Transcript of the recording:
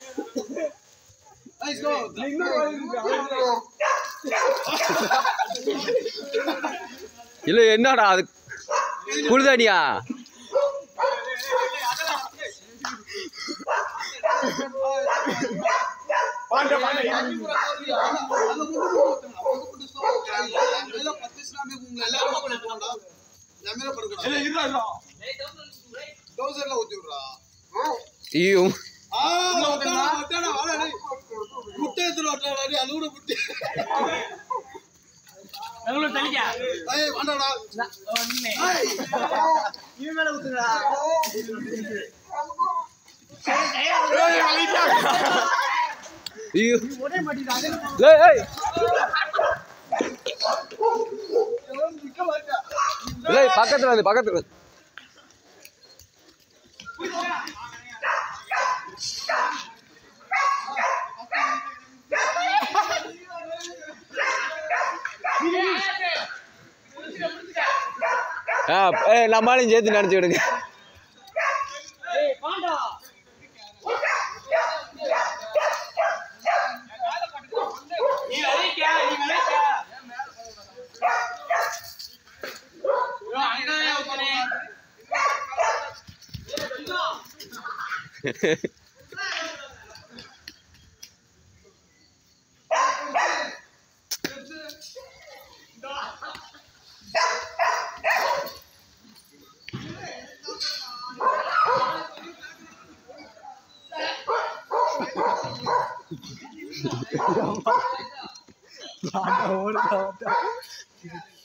இல்ல என்னடா அது குளிதானியா ஐயோ முட்டை எடுத்துட்டு வட்டாடி அது கூட முட்டை எவ்வளவு தள்ளிக்க ஏய் வேண்டாடா ஒண்ணு இவன் மேல ஊத்துடா ஐயோ ஏய், ஏய். ஏய், பக்கத்துல வந்து பக்கத்துல வந்து. ஆ ஏய் நம்மளும் சேர்த்து நினச்சி விடுங்க நீ விளைக்க நீ விளைக்க அங்கே ஊத்துனே ஓடுதா